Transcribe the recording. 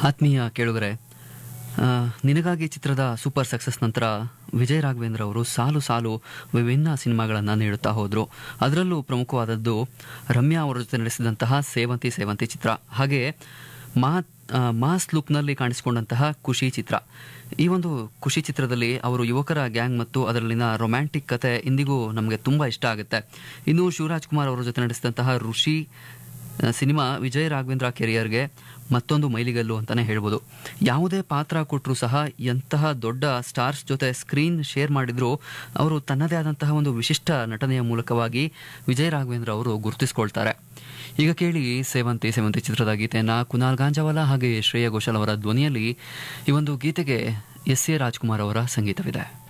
ಆತ್ಮೀಯ ಕೇಳುಗರೆ ಆ, ನಿನಗಾಗಿ ಚಿತ್ರದ ಸೂಪರ್ ಸಕ್ಸಸ್ ನಂತರ ವಿಜಯ್ ರಾಘವೇಂದ್ರ ಅವರು ಸಾಲು ಸಾಲು ವಿಭಿನ್ನ ಸಿನಿಮಾಗಳನ್ನು ನೀಡುತ್ತಾ ಹೋದರು ಅದರಲ್ಲೂ ಪ್ರಮುಖವಾದದ್ದು ರಮ್ಯಾ ಅವರ ಜೊತೆ ನಡೆಸಿದಂತಹ ಸೇವಂತಿ ಸೇವಂತಿ ಚಿತ್ರ ಹಾಗೆ ಮಾ ಆ, ಮಾಸ್ ಲುಕ್ನಲ್ಲಿ ಕಾಣಿಸಿಕೊಂಡಂತಹ ಖುಷಿ ಚಿತ್ರ ಈ ಒಂದು ಖುಷಿ ಚಿತ್ರದಲ್ಲಿ ಅವರು ಯುವಕರ ಗ್ಯಾಂಗ್ ಮತ್ತು ಅದರಲ್ಲಿನ ರೊಮ್ಯಾಂಟಿಕ್ ಕತೆ ಇಂದಿಗೂ ನಮಗೆ ತುಂಬ ಇಷ್ಟ ಆಗುತ್ತೆ ಇನ್ನು ಶಿವರಾಜ್ ಕುಮಾರ್ ಅವರ ಜೊತೆ ನಡೆಸಿದಂತಹ ಋಷಿ ಆ, ಸಿನಿಮಾ ವಿಜಯ್ ರಾಘವೇಂದ್ರ ಕೆರಿಯರ್ಗೆ ಮತ್ತೊಂದು ಮೈಲಿಗಲ್ಲು ಅಂತಾನೆ ಹೇಳ್ಬೋದು ಯಾವುದೇ ಪಾತ್ರ ಕೊಟ್ಟರು ಸಹ ಎಂತಹ ದೊಡ್ಡ ಸ್ಟಾರ್ಸ್ ಜೊತೆ ಸ್ಕ್ರೀನ್ ಶೇರ್ ಮಾಡಿದ್ರು ಅವರು ತನ್ನದೇ ಆದಂತಹ ಒಂದು ವಿಶಿಷ್ಟ ನಟನೆಯ ಮೂಲಕವಾಗಿ ವಿಜಯ್ ರಾಘವೇಂದ್ರ ಅವರು ಗುರುತಿಸ್ಕೊಳ್ತಾರೆ ಈಗ ಕೇಳಿ ಸೇವಂತಿ ಸೇವಂತಿ ಚಿತ್ರದ ಗೀತೆಯನ್ನ ಕುನಾಲ್ ಗಾಂಜಾವಾಲ ಹಾಗೆ ಶ್ರೇಯಾ ಘೋಷಾಲ್ ಅವರ ಧ್ವನಿಯಲ್ಲಿ ಈ ಒಂದು ಗೀತೆಗೆ ಎಸ್ ಎ ರಾಜ್ಕುಮಾರ್ ಅವರ ಸಂಗೀತವಿದೆ